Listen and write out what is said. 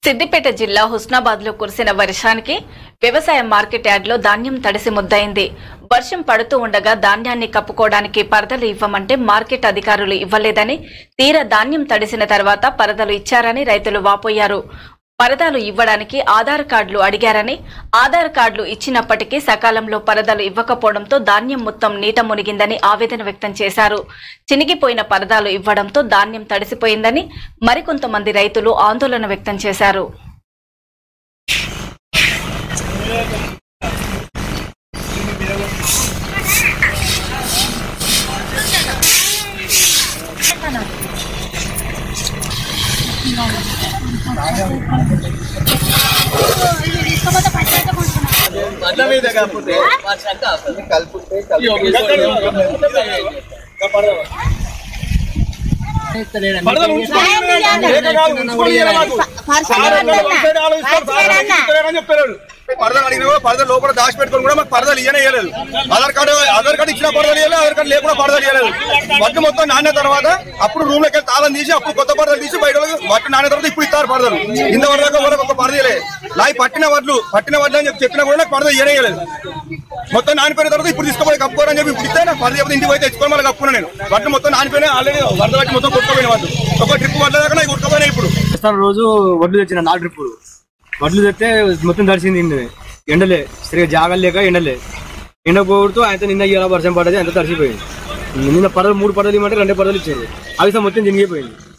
సిద్దిపేట జిల్లా హుస్నాబాద్ లో కురిసిన వర్షానికి వ్యవసాయ మార్కెట్ యార్డ్లో ధాన్యం తడిసి ముద్దయింది వర్షం పడుతూ ఉండగా ధాన్యాన్ని కప్పుకోవడానికి పరదలు ఇవ్వమంటే మార్కెట్ అధికారులు ఇవ్వలేదని తీరా ధాన్యం తడిసిన తర్వాత పరదలు ఇచ్చారని రైతులు వాపోయారు పరదాలు ఇవ్వడానికి ఆధార్ కార్డులు అడిగారని ఆధార్ కార్డులు ఇచ్చినప్పటికీ సకాలంలో పరదాలు ఇవ్వకపోవడంతో ధాన్యం మొత్తం నీట మునిగిందని ఆవేదన వ్యక్తం చేశారు చినిగిపోయిన పరదాలు ఇవ్వడంతో ధాన్యం తడిసిపోయిందని మరికొంతమంది రైతులు ఆందోళన వ్యక్తం చేశారు బండ్ల మీద కాకపోతే వర్షానికి ఆపదు. కలుపుతే పరదలు ఉంచుకోండి. లేక కాదు, ఉంచుకోండి ఇలా మాకు. సార్ అన్నాడు, వన్ సైడ్ ఆలోచిస్తాడు, సార్ అన్నాడు, ఇస్తారని చెప్పారు. పరదలు అడిగినా కూడా పరదలు లోపల దాచి పెట్టుకొని కూడా మాకు పరదలు ఇయ్యనే ఇయ్యలేదు ఆధార్ కార్డు ఆధార్ కార్డు ఇచ్చిన పరదలు ఇయ్యలేదు ఆధార్ కార్డు లేకుండా పరదలు ఇయ్యలేదు వడ్డు మొత్తం నాణ్య తర్వాత అప్పుడు రూమ్ లోకి తాళం తీసి అప్పుడు కొత్త పరదలు తీసి బయట వాళ్ళకి వడ్డు నాణ్య తర్వాత ఇప్పుడు ఇస్తారు పరదలు ఇంతవరకు దాకా వాళ్ళకి ఒక పరద ఇయ్యలేదు లాయి పట్టిన వడ్లు పట్టిన వడ్లు అని చెప్పి చెప్పినా కూడా నాకు పరద ఇయ్యనే ఇయ్యలేదు మొత్తం నానిపోయిన తర్వాత ఇప్పుడు తీసుకుపోయి కప్పుకోరని చెప్పి ఇప్పుడు ఇస్తే నాకు పరద చెప్పి ఇంటికి పోయి తెచ్చుకొని మళ్ళీ కప్పుకున్నా నేను వడ్లు మొత్తం నానిపోయినా ఆల్రెడీ వరద పట్టి మొత్తం కొట్టుకుపోయిన వడ్లు ఒక ట్రిప్ వడ్ల దాకా నాకు కొట్టుకుపోయినాయి ఇప్పుడు సార్ రోజు వడ్లు తెచ్చిన నాలుగు ట్రిప్పులు వడ్లు తెస్తే మొత్తం తడిసింది ఇందులో. ఎండలే సరిగా జాగలు లేక ఎండలే ఎండ పోగుడుతూ ఆయన నిన్న ఇలా వర్షం పడ్డది అంత తడిసిపోయింది నిన్న పడలు మూడు పడలు ఇవ్వమంటే రెండే పడలు ఇచ్చారు అవి మొత్తం జినిగిపోయింది